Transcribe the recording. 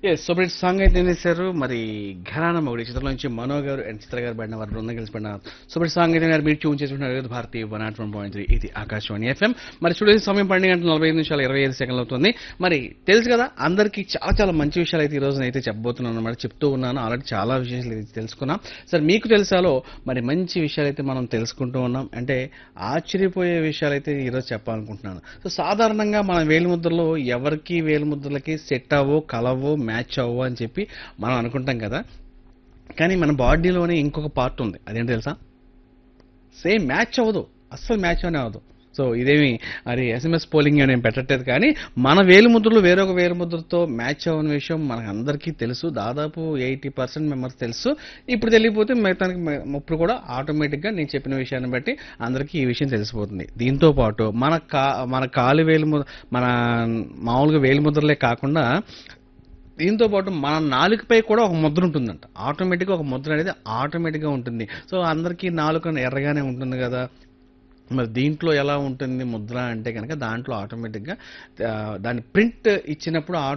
yes so ఇప్పుడు song అయితే వేశారు మరి ఘరానా మొగుడి చిత్రం నుంచి మనో గారు అండ్ చిత్ర గారు పడిన వారు బృందం కలిసి పడిన సో ఇప్పుడు సాంగ్ అయితే మీరు ట్యూన్ చేసుకుంటున్నారు Vividh Bharati one nought one point three ఇది ఆకాశవాణి ఎఫ్ఎం మరి స్టూడియో సమయం పన్నెండు గంటల నలభై ఐదు నిమిషాలు ఇరవై ఐదు సెకండ్లు అవుతుంది మరి తెలుసు కదా అందరికీ చాలా చాలా మంచి విషయాలు అయితే ఈ రోజున అయితే చెప్పబోతున్నాను అనమాట చెప్తూ ఉన్నాను ఆల్రెడీ చాలా విషయాలు అయితే తెలుసుకున్నాం సార్ మీకు తెలుసాలో మరి మంచి విషయాలు అయితే మనం తెలుసుకుంటూ ఉన్నాం అంటే ఆశ్చర్యపోయే విషయాలు అయితే ఈరోజు చెప్పాలనుకుంటున్నాను సో సాధారణంగా మన వేలిముద్రలో ఎవరికి వేలిముద్రలకి సెట్ అవ్వో కలవో మ్యాచ్ అవ్వో అని చెప్పి మనం అనుకుంటాం కదా కానీ మన బాడీలోనే ఇంకొక పార్ట్ ఉంది అదేంటి తెలుసా సేమ్ మ్యాచ్ అవ్వదు అస్సలు మ్యాచ్ అనే అవ్వదు సో ఇదేమి అది ఎస్ఎంఎస్ పోలింగ్ నేను పెట్టట్లేదు కానీ మన వేలిముద్రలు వేరొక వేలిముద్రతో మ్యాచ్ అవ్వని విషయం మనకు అందరికీ తెలుసు దాదాపు ఎయిటీ పర్సెంట్ మెంబర్స్ తెలుసు ఇప్పుడు తెలియకపోతే మిగతానికి ఇప్పుడు కూడా ఆటోమేటిక్గా నేను చెప్పిన విషయాన్ని బట్టి అందరికీ ఈ విషయం తెలిసిపోతుంది దీంతో పాటు మన కా మన కాలు వేలిముద్ర మన మామూలుగా వేలిముద్రలే కాకుండా దీంతో పాటు మన నాలుకపై కూడా ఒక ముద్ర ఉంటుందంట ఆటోమేటిక్గా ఒక ముద్ర అనేది ఆటోమేటిక్గా ఉంటుంది సో అందరికీ నాలుక ఎర్రగానే ఉంటుంది కదా మరి దీంట్లో ఎలా ఉంటుంది ముద్ర అంటే కనుక దాంట్లో ఆటోమేటిక్గా ఆ, దాని ప్రింట్ ఇచ్చినప్పుడు